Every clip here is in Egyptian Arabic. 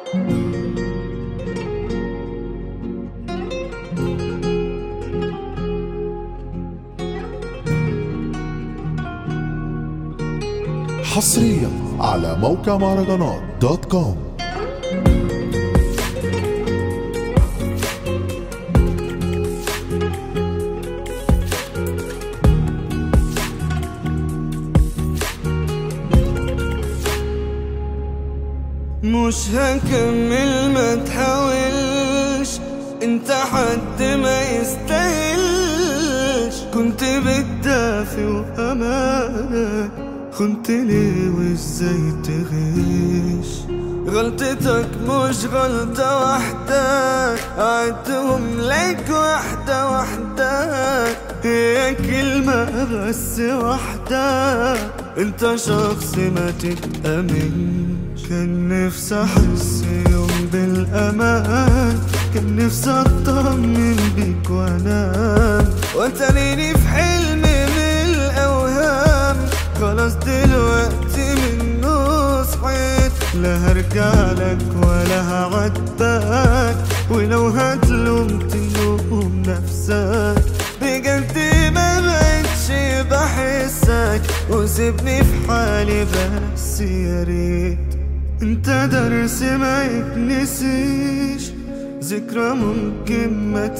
حصريا على موقع مهرجانات دوت كوم مش هكمل ما تحاولش انت حد ما يستاهلش كنت بتدافي وامانك كنت ليه وازاي تغش غلطتك مش غلطة واحدة عدتهم لك واحدة واحدة هي كلمة بس واحدة انت شخص ما تتأمنش كان نفسي احس يوم بالامان كان نفسي اطمن بيك وانام وتريني في حلم من الاوهام خلاص دلوقتي منه صحيت لا هرجع لك ولا هعدك ولو هتلوم تلوم نفسك بجد ما بقتش بحسك وسيبني في حالي بس يا ريت انت درس ما يتنسيش ذكرى ممكن ما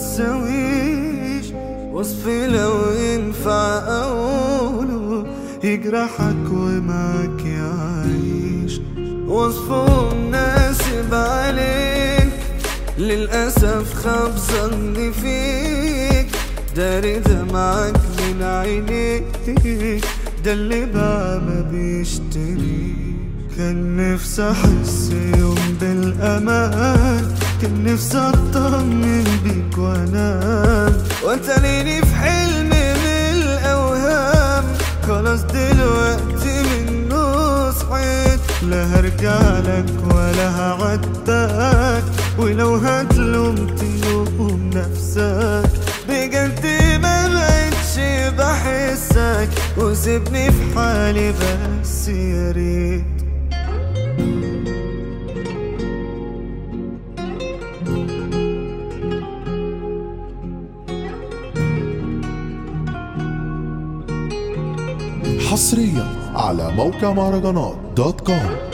تساويش وصفي لو ينفع اقوله يجرحك ومعك يعيش وصفه مناسب عليك للأسف خاب ظني فيك داري دمعك من عينيك ده اللي باع ما بيشتري كان نفسي احس يوم بالامان كان نفسي اطمن بيك وانام وتريني في حلم من الاوهام خلاص دلوقتي منه صحيت لا هرجع لك ولا هعدك ولو هتلوم تلوم نفسك بجد ما بقتش بحسك وسيبني في حالي بس يا ريت حصريا على موقع مهرجانات دوت كوم